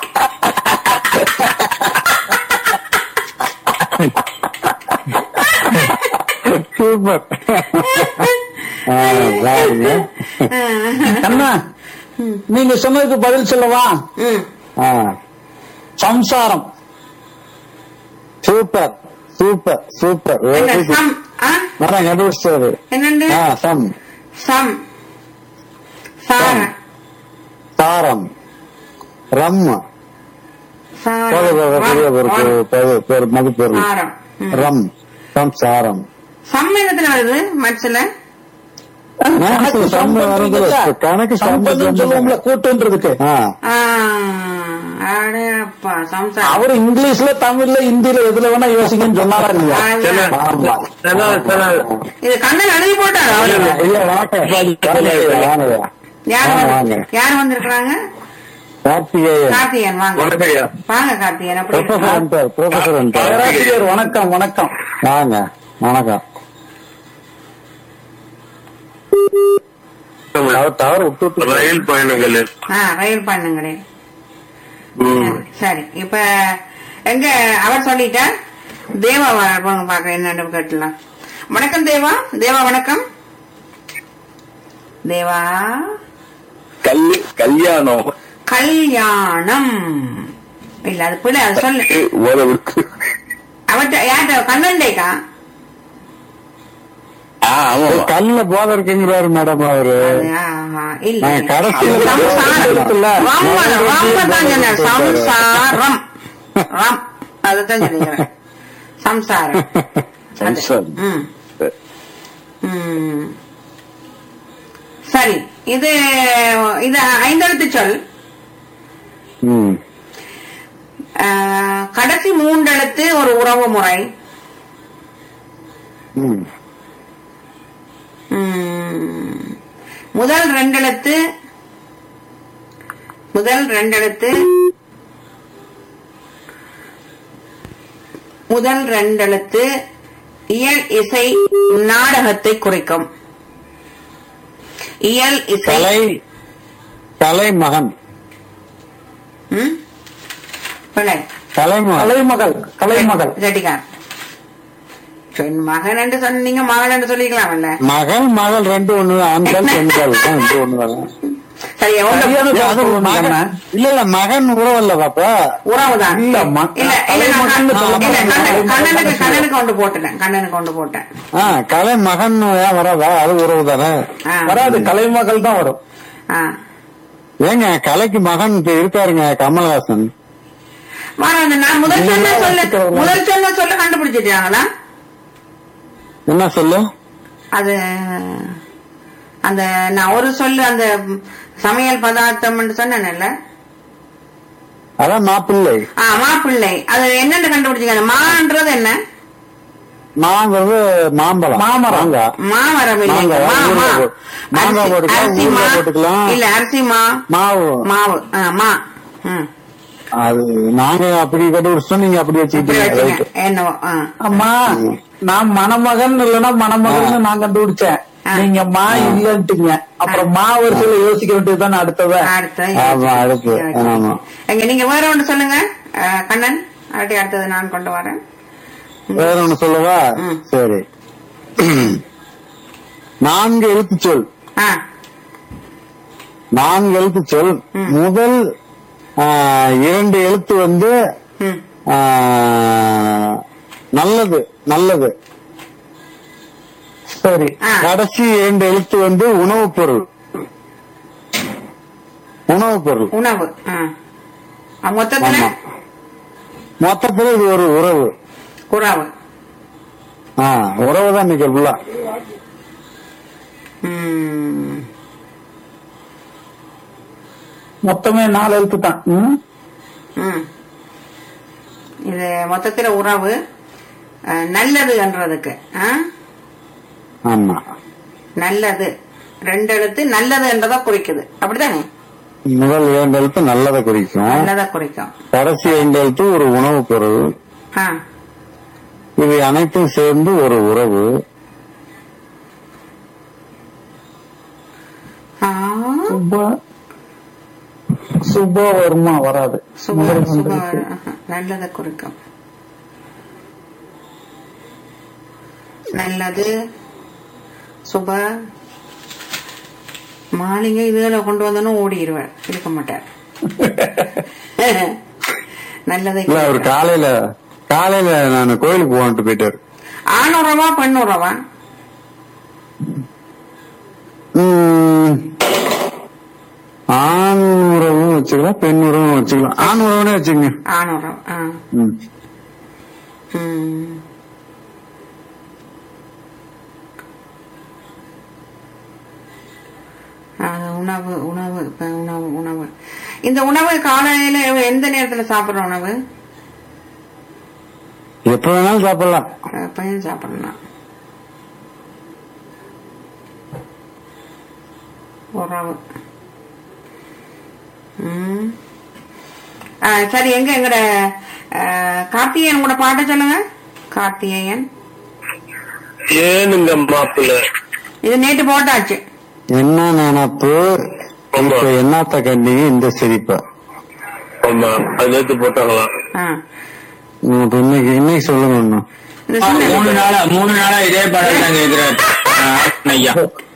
Speaker 2: சூப்பர் ஆ, பாருங்க.
Speaker 6: அண்ணா நீங்க சொன்னதுக்கு பதில் சொல்லவா
Speaker 1: ம்.
Speaker 2: ஆ,
Speaker 6: சம்சாரம்
Speaker 2: சூப்பர் சூப்பர் சூப்பர்
Speaker 1: என்ன
Speaker 2: வெரி குட்.
Speaker 1: சம் ஆ?
Speaker 2: நல்லா கண்டுபிடிச்சது
Speaker 1: என்னண்டு
Speaker 2: ஆ, சம்
Speaker 1: சம் சார
Speaker 2: சாரம் ரம்
Speaker 1: சார
Speaker 2: போதை தரக்கூடிய ஒரு
Speaker 1: ரம்.
Speaker 2: பொ- பொ- பொ- மதிப்பொருள்
Speaker 1: சாரம் ம்.
Speaker 2: ரம் சம்சாரம்
Speaker 1: சம் என்னத்துல வருது மட்ஸ்ல
Speaker 2: கணக்கு சம் வருது கணக்கு சம்
Speaker 6: சம்பந்தம் சொல்லுவோம்ல கூட்டுன்றதுக்கு
Speaker 2: ஆ
Speaker 1: ஆ, அடேப்பா சம்சாரம்
Speaker 6: அவரு இங்கிலீஷ்ல தமிழ்ல ஹிந்தில எதுல வேணா யோசிங்கன்னு சொன்னாரா இல்லையா
Speaker 1: அதான்.
Speaker 2: ஆமா
Speaker 3: சில சில
Speaker 1: இது கண்ணன் எழுதி போட்டாரு அவரு
Speaker 2: இல்ல வணக்கம் வாங்க
Speaker 1: யார்
Speaker 2: வாங்க,
Speaker 1: வந்து-
Speaker 2: வாங்க.
Speaker 1: யார் வந்திருக்கிறாங்க
Speaker 2: கார்த்திகேயன்
Speaker 1: கார்த்திகேயன் வாங்க
Speaker 3: வணக்கம்யா.
Speaker 1: வாங்க கார்த்திகேயன் அப்படி
Speaker 2: ப்ரொஃபசர் அன்பார் ப்ரொஃபசர் அன்பார்
Speaker 6: பேராசிரியர் வணக்கம் வணக்கம்
Speaker 2: வாங்க வணக்கம் அவர் தவறு விட்டு விட்டு
Speaker 5: ரயில் பயணங்கள்
Speaker 1: ஆ ரயில் பண்ணுங்களே சரி இப்ப எங்க அவர் சொல்லிட்டா தேவா வ- போங்க பாக்க என்னன்னு கேட்டலாம் வணக்கம் தேவா தேவா வணக்கம் தேவா
Speaker 5: கல் கல்யாணம்
Speaker 1: கல்யாணம் இல்ல அது பிள்ளை அது சொல்லு
Speaker 5: உறவுக்கு
Speaker 1: அவர்கிட்ட யார்கிட்ட கண்ணண்டேக்கா
Speaker 5: ஆ, ஆமா
Speaker 2: கல்ல போத இருக்குங்கிறாரு மேடம் அவரு
Speaker 1: அது, ஆஹா, இல்ல
Speaker 2: நான் கடைசியில
Speaker 1: சம்சாரம்.
Speaker 2: இருக்குல்ல.
Speaker 1: ரொம்ப, ரொம்ப தான் சொன்னேன். சம்சாரம் ரம் அதுதான் சொல்லிக்கிறேன் சம்சாரம் அது.
Speaker 5: சம்சாரம்.
Speaker 1: ம். ம். சரி இது இது ஐந்தெழுத்து சொல்
Speaker 2: ம்.
Speaker 1: ஆஹ், கடைசி மூன்றெழுத்து ஒரு உறவு முறை
Speaker 2: ம்.
Speaker 1: ம். முதல் ரெண்டெழுத்து முதல் ரெண்டெழுத்து முதல் ரெண்டெழுத்து இயல் இசை நாடகத்தை குறிக்கும் இயல் இசை
Speaker 2: கலை கலை மகன்
Speaker 1: ம்? பிள்ளை
Speaker 2: கலைமகன்
Speaker 6: கலைமகள் கலைமகள்
Speaker 1: கட்டிக்கார் பெண் மகன் என்று சொன்னீங்க மகள் என்று சொல்லிக்கலாம்ல
Speaker 2: மகள் மகள் ரெண்டு ஒண்ணு ஆண்கள் பெண்கள் தான் ரெண்டு ஒண்ணு
Speaker 1: சரி உங்க
Speaker 6: சரியான
Speaker 2: அது
Speaker 6: சொல்லுங்க
Speaker 2: மகன்
Speaker 6: அண்ணா.
Speaker 2: இல்ல இல்ல மகன் உறவு இல்ல பாப்பா
Speaker 1: உறவுதான்
Speaker 6: இல்ல, ம-
Speaker 1: இல்ல இல்ல நான்
Speaker 6: தலைமகன்னு சொல்ல
Speaker 1: இல்ல,
Speaker 6: மாட்டேன்.
Speaker 1: கண்ணன்- கண்ணனுக்கு
Speaker 6: தலைமகன்
Speaker 1: கண்ணனுக்கு கொண்டு போட்டுட்டேன் கண்ணனுக்கு கொண்டு போட்டேன்
Speaker 2: ஆ கலை மகன் ஏன் வராதா அது உறவு தானே
Speaker 1: ஆ.
Speaker 6: வராது கலைமகள் தான் வரும்
Speaker 1: ஆ.
Speaker 2: ஏங்க கலைக்கு மகன் இப்ப இருக்காருங்க கமலஹாசன்
Speaker 1: வராது நான் முதல் சொன்ன சொல்ல முதல் சொன்ன சொல்ல கண்டுபிடிச்சிட்டாங்களா
Speaker 2: என்ன சொல்லு
Speaker 1: அது அந்த நான் ஒரு சொல்லு அந்த சமையல் பதார்த்தம் சொன்னேன்ல
Speaker 2: அதான் மாப்பிள்ளை
Speaker 1: ஆ மாப்பிள்ளை அது என்னன்னு கண்டுபிடிச்சிங்க மான்றது என்ன
Speaker 2: மாங்கிறது மாம்பழம்
Speaker 6: மாமரம்.
Speaker 2: மாங்காய்.
Speaker 1: மாமரம் இல்லைங்க
Speaker 2: மாங்காய்,
Speaker 1: மா மா
Speaker 2: ஊறுகாய் போ- மாங்காய்
Speaker 1: அரிசி-
Speaker 2: போட்டுக்கலாம்,
Speaker 1: அரிசி மா
Speaker 2: ஊறுகாய் போட்டுக்கலாம்.
Speaker 1: இல்ல அரிசி மா
Speaker 2: மாவு
Speaker 1: மாவு ஆ, மா ம்
Speaker 2: அது நாங்க அப்படி கண்டுபிடிச்சோம் நீங்க அப்படி
Speaker 1: இப்படி
Speaker 2: வச்சுக்கிட்டீங்க
Speaker 1: வச்சுங்க
Speaker 2: ரைட்
Speaker 1: என்னவோ ஆ.
Speaker 6: அம்மா நான் மணமகன் இல்லைன்னா மணமகன் நான் கண்டுபிடிச்சேன்
Speaker 1: ஆ.
Speaker 6: நீங்க மா இல்லன்ட்டீங்க அப்புறம் மா வரிசையில யோசிக்க வேண்டியதுதானே அடுத்தத
Speaker 1: அடுத்த
Speaker 2: ஆமா, அடுத்து. ஆமா.
Speaker 1: எங்க நீங்க வேற ஒன்று சொல்லுங்க ஆ, கண்ணன் அப்படி அடுத்தது நான் கொண்டு வரேன்
Speaker 2: வேற ஒண்ணு சொல்லவா
Speaker 1: ம்.
Speaker 2: சரி நான்கு எழுத்து சொல்
Speaker 1: ஆ
Speaker 2: நான்கு எழுத்து சொல் முதல் ஆ, இரண்டு எழுத்து வந்து
Speaker 1: ம்
Speaker 2: ஆ, நல்லது நல்லது
Speaker 6: சரி
Speaker 1: ஆ
Speaker 2: கடைசி இரண்டு எழுத்து வந்து உணவுப் பொருள் உணவுப் பொருள்
Speaker 1: உணவு ஆ ஆ, மொத்தத்துல
Speaker 2: ஆமா. மொத்தத்துல இது ஒரு உறவு
Speaker 1: உறவு
Speaker 2: ஆ உறவு தான் இன்னைக்கு ஃபுல்லா
Speaker 1: ம்
Speaker 6: மொத்தமே நாலு எழுத்து தான் ம்?
Speaker 1: ம். இது மொத்தத்துல உறவு அஹ், நல்லது என்றதுக்கு ஆ?
Speaker 2: ஆமா
Speaker 1: நல்லது ரெண்டு எழுத்து நல்லது என்றதை குறிக்குது அப்படிதானே
Speaker 2: முதல் இரண்டு எழுத்து நல்லதை குறிக்கும்
Speaker 1: நல்லதை குறிக்கும்
Speaker 2: கடைசி இரண்டு எழுத்து ஒரு உணவுப் பொருள்
Speaker 1: ஆ
Speaker 2: இவை அனைத்தும் சேர்ந்து ஒரு உறவு
Speaker 1: ஆ,
Speaker 6: சுப சுப வருமா வராது
Speaker 1: சுப
Speaker 6: முதல்
Speaker 1: சுப
Speaker 6: வந்திருக்கு.
Speaker 1: ஆஹா, நல்லதை குறிக்கும் நல்லது சுப மாளிகை இதுல கொண்டு வந்தனும் ஓடிடுவார் இருக்க மாட்டார் நல்லதை
Speaker 2: இல்ல அவர்
Speaker 1: குறிக்கும்.
Speaker 2: காலையில காலையில நான் கோயிலுக்கு போகன்ட்டு போயிட்டாரு
Speaker 1: ஆண் உறவா பெண் உறவா
Speaker 2: உம், ஆண் உறவும் வச்சுக்கலாம் பெண் உறவும் வச்சுக்கலாம் ஆண் உறவுனே வச்சுங்க
Speaker 1: ஆண் உறவு ஆ.
Speaker 2: ம்.
Speaker 1: ம். அது உணவு உணவு இப்ப உணவு உணவு இந்த உணவு காலையில எந்த நேரத்துல சாப்பிடுற உணவு
Speaker 2: எப்ப வேணாலும் சாப்பிடலாம்
Speaker 1: பையன் சாப்பிடலாம் உறவு ம். ஆ, சரி எங்க எங்கட ஆ, கார்த்திகேயன் கூட பாட்ட சொல்லுங்க கார்த்திகேயன்
Speaker 7: ஏனுங்க மாப்பிள்ள
Speaker 1: இது நேற்று போட்டாச்சு
Speaker 2: என்ன நினப்பு இப்ப என்னத்த கண்டிங்க இந்த சிரிப்ப
Speaker 7: ஆமா அது நேத்து போட்டாங்களாம்
Speaker 1: ஆ.
Speaker 2: உம், இப்ப இன்னைக்கு இன்னைக்கு சொல்லுங்க இன்னும்
Speaker 1: இந்த
Speaker 3: ஆ,
Speaker 1: சின்ன-
Speaker 3: மூணு நாளா மூணு நாளா இதே பாடல் தான் கேட்கிறார் ஐயா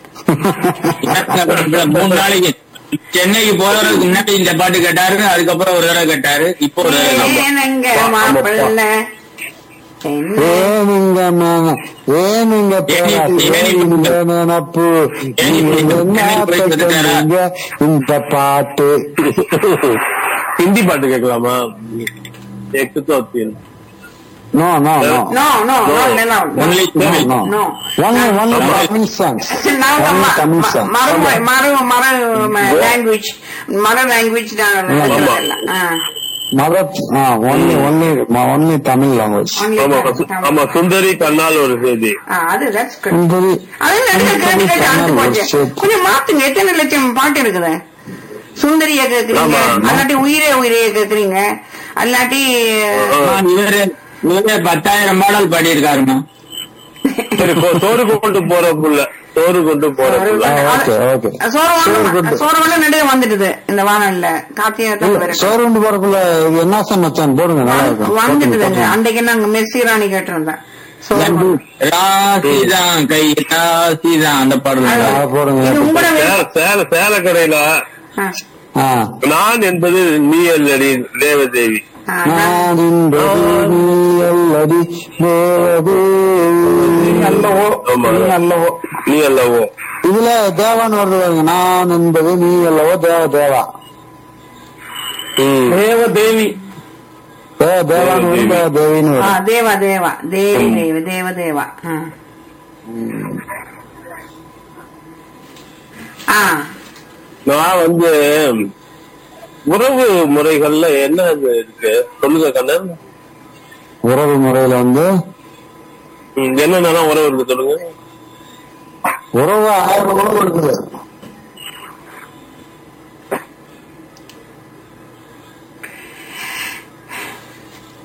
Speaker 3: மூணு நாளைக்கு சென்னைக்கு போறதுக்கு முன்னாடி இந்த பாட்டு கேட்டாரு அதுக்கப்புறம் ஒரு தடவை கேட்டாரு இப்போ ஒரு தடவை கேட்டாரு.
Speaker 1: ஏனங்க மாப்பிள்ளை என்ன?
Speaker 2: ஏனுங்க மேன ஏனுங்க பேராசை, ஏனுங்க நினப்பு நீங்க என்னத்த கண்டீங்க இந்த பாட்டு
Speaker 7: ஹிந்தி பாட்டு கேட்கலாமா एक तो तीन
Speaker 2: no no no
Speaker 1: No, no, no, no, no.
Speaker 3: Only-
Speaker 2: no
Speaker 3: only-
Speaker 2: no
Speaker 1: No.
Speaker 2: Only only Tamil songs
Speaker 1: நாங்க
Speaker 2: ஒன்லி
Speaker 1: ம-
Speaker 2: தமிழ்
Speaker 1: ம-
Speaker 2: சாங்ஸ்
Speaker 1: மறு மறு மறு லாங்குவேஜ் மறு லாங்குவேஜ் நாங்க எழுதுறதில்ல. ஆ.
Speaker 2: Mother only only only Tamil language
Speaker 1: Only
Speaker 7: ஆமா
Speaker 1: Tamil. Tamil.
Speaker 7: ஆமா சுந்தரி கண்ணால் ஒரு செய்தி
Speaker 1: ஆ, அது that's good.
Speaker 2: சுந்தரி
Speaker 1: அது நடுக்க கேட்டு கேட்டு அழுத்து போச்சு.
Speaker 2: சரி.
Speaker 1: கொஞ்சம் மாத்துங்க எத்தனை லட்சம் பாட்டு இருக்குது சுந்தரிய கேக்குறீங்க
Speaker 7: ஆமா.
Speaker 1: அல்லாட்டி உயிரே உயிரே கேக்குறீங்க அல்லாட்டி
Speaker 3: ஆ, இவரு இவரு பத்தாயிரம் பாடல் பாடியிருக்காருமா
Speaker 7: சரி போ- சோறு கொண்டு போற புள்ள சோறு கொண்டு போற புள்ள
Speaker 2: ஓகே ஓகே
Speaker 1: சோறு
Speaker 2: சோறு
Speaker 1: ஒண்ணு
Speaker 2: கொண்டு.
Speaker 1: சோறு ஒண்ணு நடுவே வந்துடுது இந்த வானல்ல கார்த்திகை
Speaker 2: சோறு உண்டு போறதுக்குள்ள இது என்ன மச்சான் போடுங்க நல்லா இருக்கும்
Speaker 1: வந்துட்டுதுங்க அன்றைக்கு நாங்க மெஸ்ஸி ராணி கேட்டிருந்தேன் சோறு ஒண்ணு.
Speaker 3: ராசிதான் கை ராசிதான் அந்த பாடல்
Speaker 1: அது-
Speaker 2: ஆ, போடுங்க.
Speaker 1: இது உங்களோட
Speaker 7: சேல
Speaker 1: விருப்பம்.
Speaker 7: சேல சேல கடையில
Speaker 1: ஆ,
Speaker 2: ஆ.
Speaker 7: நான் என்பது நீ அல்லடி தேவதேவி
Speaker 1: ஆ, நான்-
Speaker 2: நான் என்பது நீ அல்லடி தேவதேவி.
Speaker 6: நல்லவோ
Speaker 7: ஆமா.
Speaker 6: நீ நல்லவோ
Speaker 7: நீ அல்லவோ
Speaker 2: இதுல தேவான்னு வருது பாருங்க நான் என்பது நீ அல்லவோ தேவ தேவா
Speaker 7: ம்.
Speaker 6: தேவ தேவி
Speaker 2: தேவ தேவான்னு வரும் தேவ தேவின்னு
Speaker 1: ஆ,
Speaker 2: வரும்
Speaker 1: தேவா தேவா தேவி தேவி தேவ தேவா ஆ. ஆ
Speaker 7: நான் வந்து உறவு முறைகள்ல என்ன இது இருக்கு சொல்லுங்க கண்ணன்
Speaker 2: உறவு முறையில வந்து
Speaker 7: ம், என்னென்னலாம் உறவு இருக்கு சொல்லுங்க
Speaker 2: உறவு ஆயிரம் உறவு இருக்குது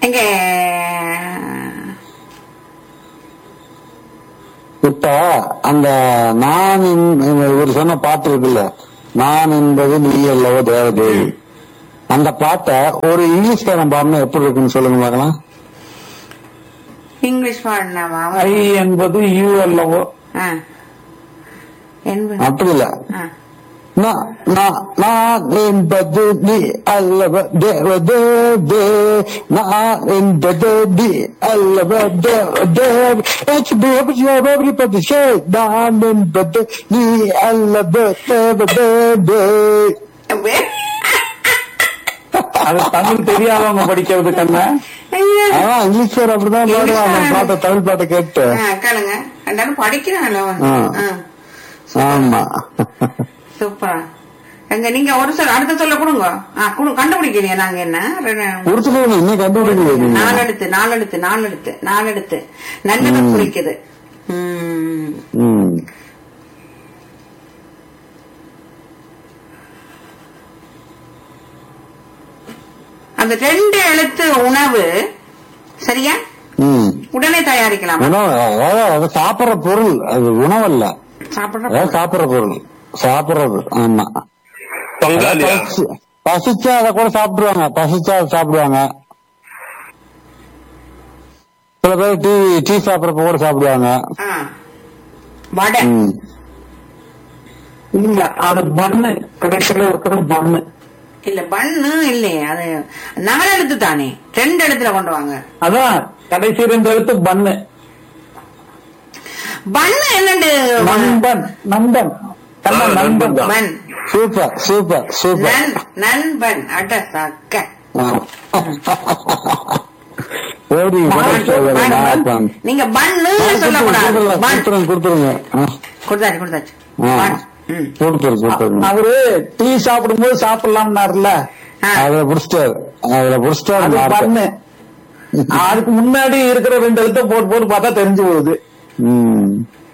Speaker 1: எங்க
Speaker 2: இப்ப அந்த நான் என்- இவர் சொன்ன பாட்டு இருக்குல்ல நான் என்பது நீ அல்லவோ தேவதேவி அந்த பாட்டை ஒரு இங்கிலீஷ்காரன் பாடினா எப்படி இருக்குன்னு சொல்லுங்க பார்க்கலாம்
Speaker 1: இங்கிலீஷ் பாடினாவா
Speaker 6: ஐ என்பது யூ அல்லவோ
Speaker 1: ஆ. என்பது
Speaker 2: அப்படி இல்ல
Speaker 1: ஆ.
Speaker 2: நான் நான் நான் என்பது நீ அல்லவ தேவதேவே நான் என்பது நீ அல்லவ தேவதேவி everybody say நான் என்பது நீ அல்லவ தேவதேவே
Speaker 6: அது தமிழ் தெரியாதவங்க படிக்கிறது கண்ண
Speaker 1: ஐயா.
Speaker 2: அதான் இங்கிலீஷ்கார் அப்படிதான் பாடுவான் அந்த பாட்டை தமிழ் பாட்டை கேட்டு
Speaker 1: ஆ, கேளுங்க ரெண்டாலும் படிக்கிறாங்களோ
Speaker 2: ஆ. ஆமா
Speaker 1: சூப்பரா எங்க நீங்க ஒரு சொல் அடுத்த சொல்ல கொடுங்க ஆ, குடு- கண்டுபிடிக்கிறீங்க நாங்க என்ன ரெண்டு-
Speaker 2: கொடுத்துட்டு இன்னும் கண்டுபிடிக்கல நீங்க
Speaker 1: நாலு எழுத்து நாலு எழுத்து நாலு எழுத்து நாலு எழுத்து நல்லது குறிக்குது ம்.
Speaker 2: ம்.
Speaker 1: அந்த ரெண்டு எழுத்து உணவு சரியா
Speaker 2: ம்.
Speaker 1: உடனே தயாரிக்கலாம்
Speaker 2: உணவு அதாவது அது சாப்பிடுற பொருள் அது உணவல்ல
Speaker 1: சாப்பிடுற
Speaker 2: அதாவது சாப்பிடுற பொருள் சாப்பிடுறது ஆமா
Speaker 7: பங்காளியா
Speaker 2: பசி- பசிச்சா அதை கூட சாப்பிடுவாங்க பசிச்சா அதை சாப்பிடுவாங்க சில பேர் டீ டீ சாப்பிடறப்ப கூட சாப்பிடுவாங்க
Speaker 1: ஆ. வடை
Speaker 2: ம்.
Speaker 6: இல்ல அது பண்ணு கடைசியில இருக்கிறது பண்ணு
Speaker 1: இல்ல பண்ணு இல்லையே அது நாலு எழுத்து தானே ரெண்டு எழுத்துல கொண்டு வாங்க
Speaker 6: அதான் கடைசி ரெண்டு எழுத்து பண்ணு
Speaker 1: பண்ணு என்னண்டு
Speaker 6: நண்பன் நண்பன் கண்ணா நண்பன்
Speaker 1: பன்
Speaker 2: சூப்பர் சூப்பர் சூப்பர்
Speaker 1: நன் நண்பன் அட சக்க
Speaker 2: ஓடி
Speaker 1: பன். நீங்க பண்ணு சொல்லக்கூடாது பன்
Speaker 2: கொடுத்துருங்க கொடுத்துருங்க ஆ.
Speaker 1: கொடுத்தாச்சு கொடுத்தாச்சு
Speaker 2: ஆ.
Speaker 1: பன். ம்.
Speaker 2: கொடுத்துரு கொடுத்துருங்க
Speaker 6: அவரு டீ சாப்பிடும்போது சாப்பிடலாம்னாருல
Speaker 1: ஆ.
Speaker 2: அதுல புடிச்சிட்டாரு அதுல
Speaker 6: அது
Speaker 2: புடிச்சிட்டாரு
Speaker 6: பண்ணு அதுக்கு முன்னாடி இருக்கிற ரெண்டு எழுத்த போட்டு போட்டு பார்த்தா தெரிஞ்சு போகுது
Speaker 2: ம்.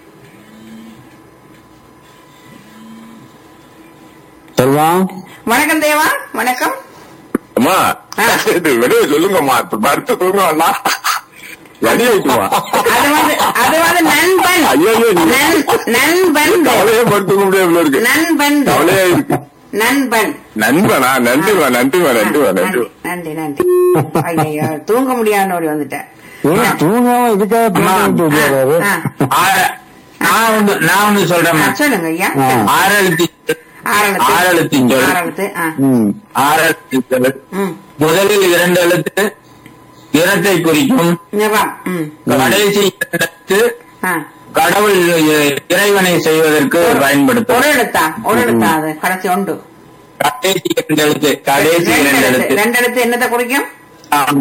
Speaker 2: செல்வம்
Speaker 1: வணக்கம் தேவா வணக்கம்
Speaker 7: அம்மா
Speaker 1: ஆ.
Speaker 7: இது வெளியே சொல்லுங்கம்மா இப்ப மறுத்து தூங்குவாங்களா வெளியே வைக்குமா
Speaker 1: அது வந்து அது வந்து நண்பன்
Speaker 7: ஐயோ, நீ-
Speaker 1: நன்- நண்பன் தேவா.
Speaker 7: கவலையே படுத்துக்க முடியாது இருக்கு
Speaker 1: நண்பன் தேவா.
Speaker 7: கவலையா இருக்கு
Speaker 1: நண்பன்
Speaker 7: நண்பனா நன்றிமா நன்றிமா நன்றிமா நன்றி
Speaker 1: நன்றி நன்றி ஐயோ தூங்க முடியாத ஓடி வந்துட்டேன்
Speaker 2: ஏன் தூங்காம இதுக்காக தூங்கிட்டு இருக்காரு
Speaker 1: ஆ.
Speaker 3: ஆற- நான் ஒண்ணு நான் ஒண்ணு
Speaker 1: ஆ,
Speaker 3: சொல்றேன்
Speaker 1: சொல்லுங்க ஐயா
Speaker 2: ஆ.
Speaker 3: ஆறெழுத்தி
Speaker 1: ஆறெழுத்து
Speaker 3: ஆறெழுத்து சொல்.
Speaker 1: ஆறெழுத்து ஆ
Speaker 2: ம்.
Speaker 3: ஆறெழுத்தி சொல்.
Speaker 1: ம்
Speaker 3: முதலில் இரண்டு எழுத்து இனத்தை குறிக்கும்
Speaker 1: நிறம் ம்
Speaker 3: கடைசி இரண்டு எழுத்து
Speaker 1: ஆ
Speaker 3: கடவுள் இ- இறைவனை செய்வதற்கு
Speaker 1: ஒரு
Speaker 3: பயன்படுத்தும்
Speaker 1: எழுத்தா ஒரு எழுத்தா அது கடைசி ஒன்று
Speaker 3: கடைசி இரண்டு எழுத்து கடைசி
Speaker 1: ரெண்டு
Speaker 3: இரண்டு
Speaker 1: எழுத்து
Speaker 3: எழுத்து
Speaker 1: ரெண்டு எழுத்து என்னத்தை குறிக்கும்
Speaker 3: ஆம்.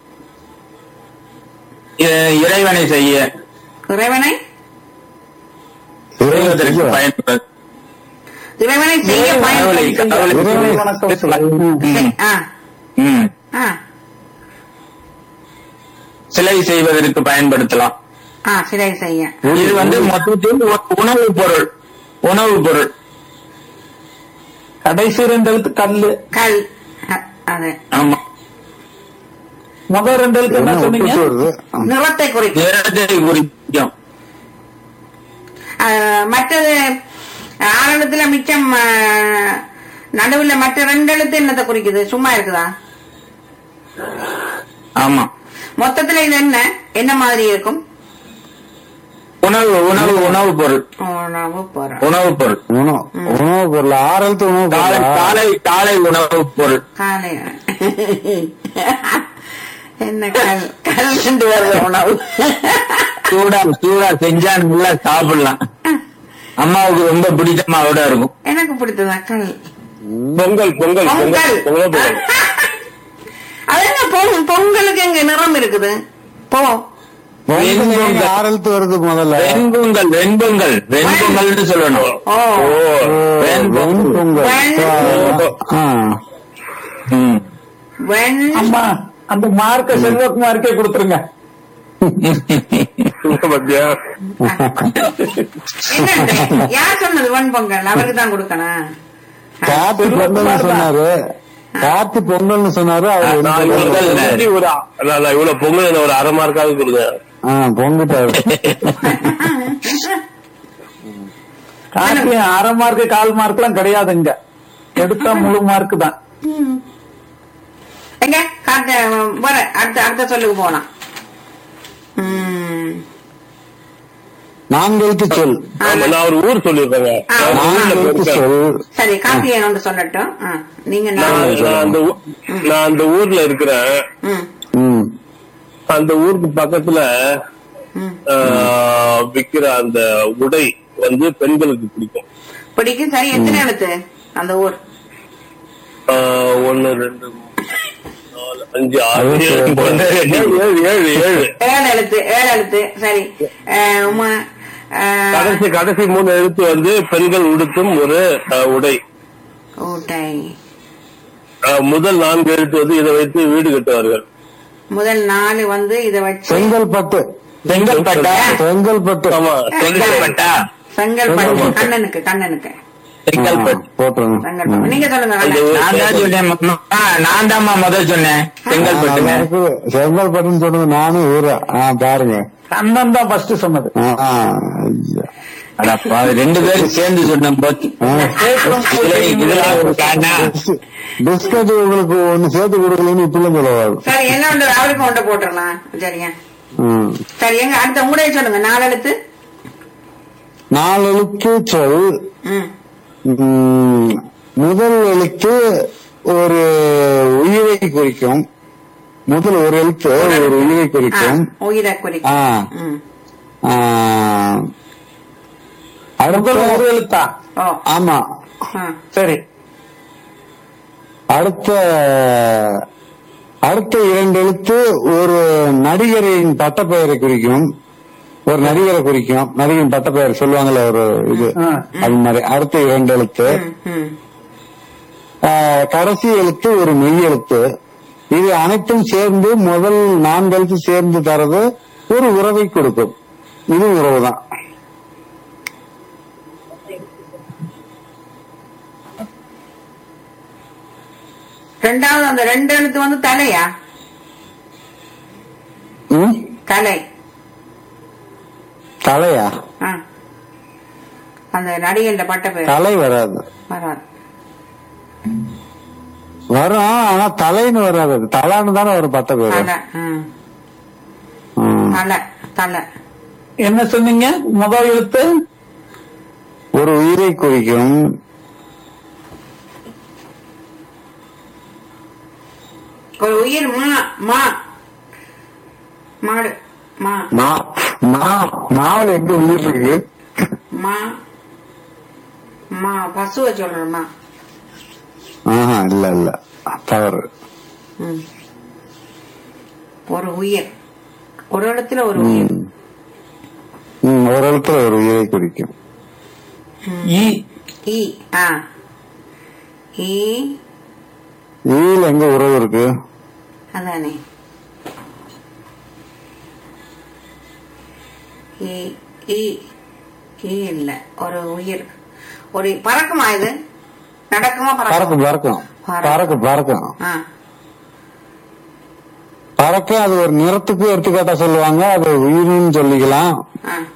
Speaker 3: இ- இறைவனை செய்ய
Speaker 1: இறைவனை
Speaker 3: செய்வதற்கு பயன்படுத்தும்
Speaker 1: இறைவனை செய்ய
Speaker 3: கடவுளை
Speaker 1: பயன்படுத்தும்
Speaker 3: கடவுளை
Speaker 6: வணக்கம் சொல்லு.
Speaker 3: ம்.
Speaker 1: ஆ
Speaker 3: ம்.
Speaker 1: ஆ
Speaker 3: சிலை செய்வதற்கு பயன்படுத்தலாம்
Speaker 1: ஆ சிலை செய்ய
Speaker 3: இது வந்து மொத்தத்தில் உ- உணவுப் பொருள் உணவுப் பொருள்
Speaker 6: கடைசி ரெண்டு எழுத்து கல்லு
Speaker 1: கல் அ, அது
Speaker 3: ஆமா
Speaker 6: முதல் ரெண்டு எழுத்து
Speaker 2: என்ன
Speaker 6: என்ன சொன்னீங்க
Speaker 2: ஒட்டுச்சு வருது
Speaker 1: நிறத்தை குறிக்கும்
Speaker 3: நிறத்தை குறிக்கும்
Speaker 1: ஆ, மற்றது ஆறு எழுத்துல மிச்சம் ஆ, நடுவுல மற்ற ரெண்டு எழுத்து என்னத்தை குறிக்குது சும்மா இருக்குதா
Speaker 3: ஆமா
Speaker 1: மொத்தத்துல இது என்ன என்ன மாதிரி இருக்கும்
Speaker 3: உணவு உணவு உணவுப் பொருள்
Speaker 1: உணவு பொருள்
Speaker 3: உணவுப் பொருள்
Speaker 2: உணவு உணவு பொருள் ஆறு எழுத்து உணவு
Speaker 3: காலை
Speaker 2: பொருளா?
Speaker 3: காலை காலை உணவுப் பொருள்
Speaker 1: காலை என்ன கல் கல் ரெண்டு வருது உணவு
Speaker 3: சூடா சூடா செஞ்சா நல்லா சாப்பிடலாம் அம்மாவுக்கு ரொம்ப பிடிச்சமாவோட இருக்கும்
Speaker 1: எனக்கு பிடித்ததா கல்
Speaker 7: பொங்கல் பொங்கல் பொங்கல்
Speaker 1: பொங்கல்
Speaker 7: பொங்கல் பொங்கல்
Speaker 1: அது என்ன பொங்- பொங்கலுக்கு எங்க நிறம் இருக்குது போ
Speaker 2: பொங்கல் எங்க ஆறு எழுத்து வருது முதல்ல
Speaker 3: வெண்பொங்கல் வெண்பொங்கல் வெண்பொங்கல்னு சொல்லணும்
Speaker 1: ஓ
Speaker 3: வெண்பொங்கல்
Speaker 2: பொங்கல்
Speaker 1: வெண்-
Speaker 2: ஆ.
Speaker 3: ம்.
Speaker 1: வெண்
Speaker 6: அம்மா அந்த மார்க்க செல்வகுமாருக்கே கொடுத்துருங்க
Speaker 7: பத்தியா
Speaker 1: என்னண்டு? யார் சொன்னது வெண் பொங்கல் அவருக்கு தான் கொடுக்கணும்
Speaker 2: காத்து பொங்கல்னு சொன்னாரு கார்த்தி பொங்கல்னு சொன்னாரு அவர்
Speaker 7: நான்
Speaker 2: வந்து
Speaker 7: இவ்வளவு சொல்லி ஒரு நான் நான் இவ்வளவு பொங்கல் ஒரு அரை மார்க்காவது கொடுங்க
Speaker 2: ஆ, பொங்கிட்டாரு
Speaker 6: கார்த்தி அரை மார்க் கால் மார்க் எல்லாம் கிடையாதுங்க எடுத்தா முழு மார்க் தான்
Speaker 1: எங்க காட்ட வர அடுத்த அடுத்த சொல்லுக்கு போலாம் ம்.
Speaker 2: நான்கு எழுத்து சொல்
Speaker 7: ஆமா, நான் ஒரு ஊர் சொல்லியிருக்கேங்க
Speaker 1: ஆ.
Speaker 7: நான் ஒரு ஊர்ல
Speaker 2: நான்கு எழுத்து
Speaker 7: பிறந்தேன்.
Speaker 2: சொல்
Speaker 1: சரி கார்த்திகேயன் ஒன்று சொல்லட்டும் ஆ, நீங்க
Speaker 7: நான்
Speaker 1: நாலு.
Speaker 7: நான் அந்த ஊ- நான் அந்த ஊர்ல இருக்கிறேன்
Speaker 1: ம்,
Speaker 2: ம்
Speaker 7: அந்த ஊருக்கு பக்கத்துல
Speaker 1: ம்.
Speaker 7: ஆ, விக்கிற அந்த உடை வந்து பெண்களுக்கு பிடிக்கும்
Speaker 1: பிடிக்கும் சரி எத்தனை எழுத்து அந்த ஊர்
Speaker 7: ஆ, ஒண்ணு ரெண்டு மூணு, நாலு அஞ்சு ஆறு ஏழு ஏழு ஏழு ஏழு ஏழு
Speaker 1: ஏழு எழுத்து ஏழு எழுத்து சரி ஆ, உமா, ஆ,
Speaker 7: கடைசி கடைசி மூணு எழுத்து வந்து பெண்கள் உடுத்தும் ஒரு ஆ, உடை
Speaker 1: ஊட்டை
Speaker 7: ஆ, முதல் நான்கு எழுத்து வந்து இதை வைத்து வீடு கட்டுவார்கள்
Speaker 1: முதல் நாலு வந்து இத வச்சு
Speaker 2: செங்கல்பட்டு
Speaker 3: செங்கல்பட்டா
Speaker 2: செங்கல்பட்டு
Speaker 7: ஆமா
Speaker 3: செங்கல்பட்டா
Speaker 1: செங்கல்பட்டு கண்ணனுக்கு கண்ணனுக்கு
Speaker 3: செங்கல்பட்டு
Speaker 2: போட்டுருங்க
Speaker 1: செங்கல்பட்டு நீங்க சொல்லுங்க
Speaker 7: அந்த
Speaker 1: கண்ணன்.
Speaker 7: ஊர்
Speaker 3: நான் தான் சொன்னேன் மொத்தமா. ஆ, நான் தான்மா முதல் சொன்னேன் செங்கல்பட்டுங்க
Speaker 2: நல்லா இருக்குது. செங்கல்பட்டுன்னு சொன்னது நானும் ஊரா ஆ பாருங்க
Speaker 6: கண்ணன் தான் ஃபர்ஸ்ட் சொன்னது
Speaker 2: ஆ, ஆ, ஐயா.
Speaker 3: அடப்பா, ரெண்டு பேரும் சேர்ந்து சொன்னேன் போச்சு
Speaker 2: ஆ.
Speaker 3: இதுல இதுல ஒரு காரணா
Speaker 2: பிஸ்- பிஸ்கட் உங்களுக்கு ஒண்ணு சேர்த்து கொடுக்கலன்னு இப்படிலாம் சொல்லவாது
Speaker 1: சரி என்ன ஒன்று அவருக்கு ஒன்று போட்டுடலாம் சரியா
Speaker 2: ம்.
Speaker 1: சரி எங்க அடுத்த உங்களுடைய சொல்லுங்க நாலு எழுத்து
Speaker 2: நாலு எழுத்து சொல்
Speaker 1: ம்
Speaker 2: ம், முதல் எழுத்து ஒரு உயிரை குறிக்கும் முதல் ஒரு எழுத்து ஒரு உயிரை
Speaker 1: ஆ,
Speaker 2: குறிக்கும்
Speaker 1: உயிரை
Speaker 2: ஆ.
Speaker 1: குறிக்கும் ம்.
Speaker 2: ஆ, அடுத்த
Speaker 6: ஒரு எழுத்தா
Speaker 1: ஓ
Speaker 2: ஆமா
Speaker 1: ஆ.
Speaker 6: சரி
Speaker 2: அடுத்த அடுத்த இரண்டு எழுத்து ஒரு நடிகரின் பட்டப்பெயரை குறிக்கும் ஒரு நடிகரை குறிக்கும் நடிகரின் பட்டப்பெயர் சொல்லுவாங்கல்ல ஒரு இது
Speaker 6: ஆ.
Speaker 2: அது மாதிரி அடுத்த இரண்டு எழுத்து
Speaker 1: ம், ம்.
Speaker 2: ஆ, கடைசி எழுத்து ஒரு மெய் எழுத்து இது அனைத்தும் சேர்ந்து முதல் நான்கு எழுத்து சேர்ந்து தரது ஒரு உறவை கொடுக்கும் இது உறவு தான்
Speaker 1: ரெண்டாவது அந்த ரெண்டு எழுத்து வந்து தலையா
Speaker 2: ம்?
Speaker 1: தலை
Speaker 2: தலையா
Speaker 1: ஆ. அந்த நடிகன் பட்ட பேர்
Speaker 2: தலை வராது
Speaker 1: வராது
Speaker 2: வரும் ஆனா தலைன்னு வராது அது தலைன்னு தானே ஒரு பட்ட பேரு
Speaker 1: தலை ம்.
Speaker 2: ம்.
Speaker 1: தலை தலை
Speaker 6: என்ன சொன்னீங்க முதல் எழுத்து
Speaker 2: ஒரு உயிரை குறிக்கும்
Speaker 1: ஒரு உயிர் மா மா மாடு மா
Speaker 2: மா மா மாவுல எங்க உயிர் இருக்கு
Speaker 1: மா மா பசுவை சொல்றமா
Speaker 2: ஆஹா இல்ல இல்ல தவறு
Speaker 1: ம். ஒரு உயிர் ஒரு இடத்துல ஒரு உயிர்
Speaker 2: ம். ம், ஒரு இடத்துல ஒரு உயிரை குறிக்கும்
Speaker 6: ஈ
Speaker 1: ஈ ஆ ஈ
Speaker 2: ஈல எங்க உறவு இருக்கு
Speaker 1: அதானே ஈ ஈ ஈ இல்ல ஒரு உயிர் ஒரு பறக்குமா இது நடக்குமா
Speaker 2: பறக்கும்
Speaker 1: பறக்கும்
Speaker 2: பறக்கும் பறக்கும் பறக்கும்
Speaker 1: ஆ
Speaker 2: பறக்க அது ஒரு நிறத்துக்கு எடுத்துக்காட்டா சொல்லுவாங்க அது உயிர்னு சொல்லிக்கலாம்
Speaker 1: ஆ